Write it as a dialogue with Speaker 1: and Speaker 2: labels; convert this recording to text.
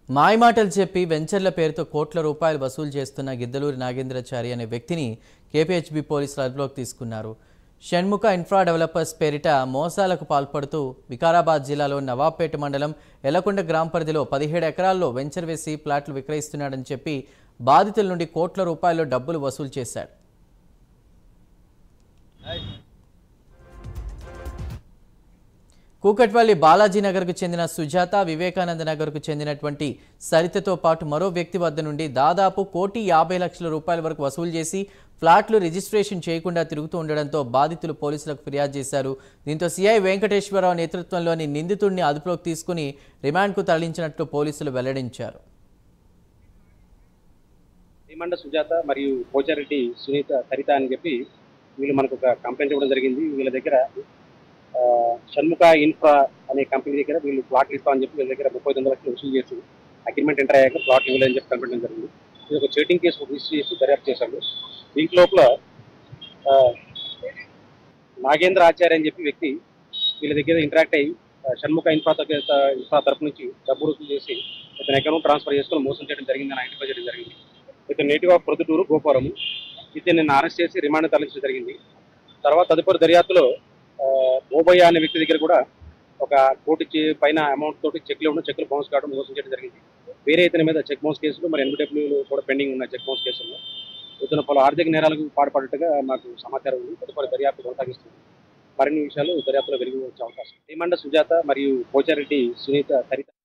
Speaker 1: మాయమాటలు చెప్పి వెంచర్ల పేరుతో కోట్ల రూపాయలు వసూలు చేస్తున్న గిద్దలూరి నాగేంద్రచారి అనే వ్యక్తిని కేపీహెచ్బీ పోలీసులు అదుపులోకి తీసుకున్నారు షణ్ముఖ ఇన్ఫ్రా డెవలపర్స్ పేరిట మోసాలకు పాల్పడుతూ వికారాబాద్ జిల్లాలో నవాబ్పేట మండలం ఎలకొండ గ్రామ పరిధిలో పదిహేడు ఎకరాల్లో వెంచర్ వేసి ప్లాట్లు విక్రయిస్తున్నాడని చెప్పి బాధితుల నుండి కోట్ల రూపాయల డబ్బులు వసూలు చేశాడు కూకట్పల్లి బాలాజీ నగర్కు చెందిన సుజాత వివేకానంద నగర్కు చెందినటువంటి సరితతో పాటు మరో వ్యక్తి వద్ద నుండి దాదాపు కోటి యాభై లక్షల రూపాయల వరకు వసూలు చేసి ఫ్లాట్లు రిజిస్ట్రేషన్ చేయకుండా తిరుగుతూ ఉండడంతో బాధితులు పోలీసులకు ఫిర్యాదు చేశారు దీంతో సిఐ వెంకటేశ్వరరావు నేతృత్వంలోని నిందితుడిని అదుపులోకి తీసుకుని రిమాండ్కు తరలించినట్లు పోలీసులు వెల్లడించారు
Speaker 2: శ్రీమండ సుజాత మరియు పోచారెడ్డి సునీత సరిత అని చెప్పి వీళ్ళు మనకు ఒక కంప్లైంట్ ఇవ్వడం జరిగింది వీళ్ళ దగ్గర ఆ, షణ్ముఖ ఇన్ఫ్రా అనే కంపెనీ దగ్గర వీళ్ళు ప్లాట్లు ఇస్తామని చెప్పి వీళ్ళ దగ్గర ముప్పై తొమ్మిది లక్షలు వసూలు చేసి అగ్రిమెంట్ ఎంటర్ అయ్యాక ప్లాట్ ఇవ్వలేదని చెప్పి కంప్లైంట్ జరిగింది ఇది ఒక చీటింగ్ కేసు రిజిస్టర్ చేసి దర్యాప్తు చేశాము దీంట్ లోపల ఆ, నాగేంద్ర ఆచార్య అని చెప్పి వ్యక్తి వీళ్ళ దగ్గర ఇంటరాక్ట్ అయ్యి ఆ, షణ్ముఖ ఇన్ఫ్రా దగ్గర ఇన్ఫ్రా తరపు నుంచి డబ్బు రుసులు చేసి ఇతని అకౌంట్ ట్రాన్స్ఫర్ చేసుకొని మోసం చేయడం జరిగిందని ఐడెంటిఫై చేయడం జరిగింది ఇతను నేటివ్ ఆఫ్ ప్రొద్దుటూరు గోపురం ఇతను నిన్న అరెస్ట్ చేసి రిమాండ్ తరలించడం జరిగింది తర్వాత తదుపరి దర్యాప్తులో ఆ, ఓబయ్య అనే వ్యక్తి దగ్గర కూడా ఒక కోటి చి- పైన అమౌంట్ తోటి చెక్లు ఉన్న చెక్లు బౌన్స్ కావడం మోసం చేయడం జరిగింది వేరే ఇతని మీద చెక్ బౌన్స్ కేసులు మరి ఎన్బిడబ్ల్యూలు కూడా పెండింగ్ ఉన్న చెక్ బౌన్స్ కేసులు ఇతను పలు ఆర్థిక నేరాలకు పాల్పడ్డట్టుగా మాకు సమాచారం ఉంది తదుపరి దర్యాప్తు కొనసాగిస్తుంది మరిన్ని విషయాలు దర్యాప్తులో వెలుగు వచ్చే అవకాశం శ్రీమండ సుజాత మరియు పోచారెడ్డి సునీత సరిత